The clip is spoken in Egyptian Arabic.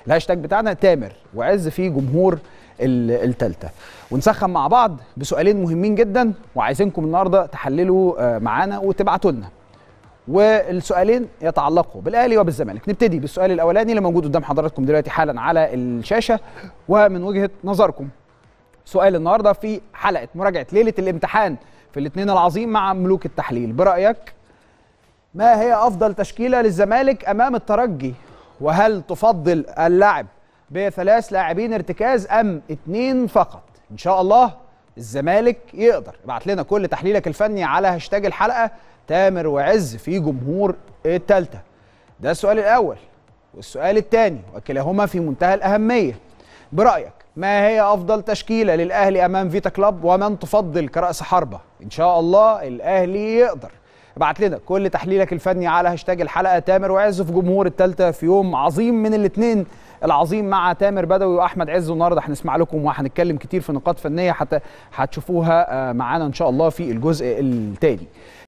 الهاشتاج بتاعنا تامر وعز في جمهور التالتة ونسخن مع بعض بسؤالين مهمين جدا وعايزينكم النهارده تحللوا معانا وتبعتوا لنا والسؤالين يتعلقوا بالاهلي وبالزمالك نبتدي بالسؤال الاولاني اللي موجود قدام حضراتكم دلوقتي حالا على الشاشه ومن وجهه نظركم سؤال النهارده في حلقه مراجعه ليله الامتحان في الاثنين العظيم مع ملوك التحليل برايك ما هي افضل تشكيله للزمالك امام الترجي وهل تفضل اللعب بثلاث لاعبين ارتكاز ام اثنين فقط ان شاء الله الزمالك يقدر ابعت لنا كل تحليلك الفني على هاشتاج الحلقه تامر وعز في جمهور التالتة ده السؤال الاول والسؤال الثاني وكلاهما في منتهى الاهميه برايك ما هي افضل تشكيله للاهلي امام فيتا كلوب ومن تفضل كراس حربه ان شاء الله الاهلي يقدر ابعت لنا كل تحليلك الفني على هاشتاج الحلقه تامر وعز في جمهور التالتة في يوم عظيم من الاثنين العظيم مع تامر بدوي واحمد عز النهارده هنسمع لكم وهنتكلم كتير في نقاط فنيه حتى هتشوفوها معانا ان شاء الله في الجزء الثاني